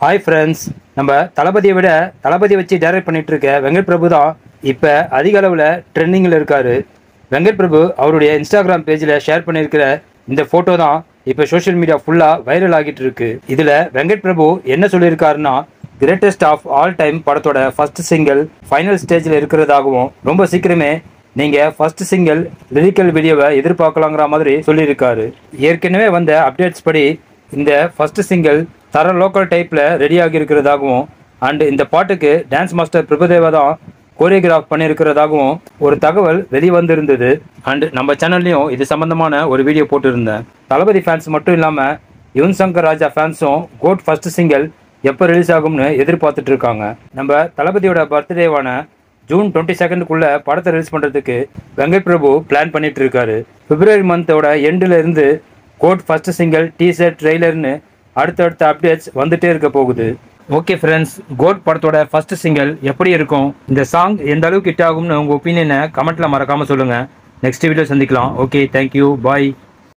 hi friends நம்ம தளபதியை விட தளபதி வச்சு டைரக்ட் பண்ணிட்டு இருக்க வெங்கட் பிரபு தான் இப்போ அதிக அளவில் ட்ரெண்டிங்கில் இருக்காரு வெங்கட் பிரபு அவருடைய இன்ஸ்டாகிராம் பேஜில் ஷேர் பண்ணியிருக்கிற இந்த ஃபோட்டோ தான் இப்போ சோஷியல் மீடியா ஃபுல்லாக வைரல் ஆகிட்டு இருக்கு இதில் வெங்கட் பிரபு என்ன சொல்லியிருக்காருன்னா கிரேட்டஸ்ட் ஆஃப் ஆல் டைம் படத்தோட ஃபர்ஸ்ட் சிங்கிள் ஃபைனல் ஸ்டேஜில் இருக்கிறதாகவும் ரொம்ப சீக்கிரமே நீங்கள் ஃபர்ஸ்ட் சிங்கிள் லிரிக்கல் வீடியோவை எதிர்பார்க்கலாங்கிற மாதிரி சொல்லியிருக்காரு ஏற்கனவே வந்த அப்டேட்ஸ் படி இந்த ஃபர்ஸ்ட் சிங்கிள் தர லோக்கல் டைப்பில் ரெடி ஆகியிருக்கிறதாகவும் அண்ட் இந்த பாட்டுக்கு டான்ஸ் மாஸ்டர் பிரபுதேவா தான் கோரியோகிராஃப் பண்ணியிருக்கிறதாகவும் ஒரு தகவல் வெளிவந்திருந்தது அண்ட் நம்ம சேனல்லையும் இது சம்பந்தமான ஒரு வீடியோ போட்டிருந்தேன் தளபதி ஃபேன்ஸ் மட்டும் இல்லாமல் யுவன் சங்கர் ராஜா ஃபேன்ஸும் கோட் ஃபர்ஸ்ட் சிங்கிள் எப்போ ரிலீஸ் ஆகும்னு எதிர்பார்த்துட்டு இருக்காங்க நம்ம தளபதியோட பர்த்டேவான ஜூன் டுவெண்ட்டி செகண்டுக்குள்ள படத்தை ரிலீஸ் பண்ணுறதுக்கு வெங்கட் பிரபு பிளான் பண்ணிட்டு இருக்காரு பிப்ரவரி மந்தோட எண்டில் இருந்து கோட் ஃபர்ஸ்ட் சிங்கிள் டீசர்ட் ட்ரெய்லர்னு அடுத்தடுத்த அப்டேட்ஸ் வந்துட்டே இருக்க போகுது ஓகே ஃப்ரெண்ட்ஸ் கோட் படத்தோட ஃபர்ஸ்ட் சிங்கிள் எப்படி இருக்கும் இந்த சாங் எந்த அளவுக்கு ஹிட் ஆகும்னு உங்கள் ஒப்பீனியனை கமெண்ட்டில் மறக்காமல் சொல்லுங்கள் நெக்ஸ்ட் வீடியோ சந்திக்கலாம் ஓகே தேங்க்யூ பாய்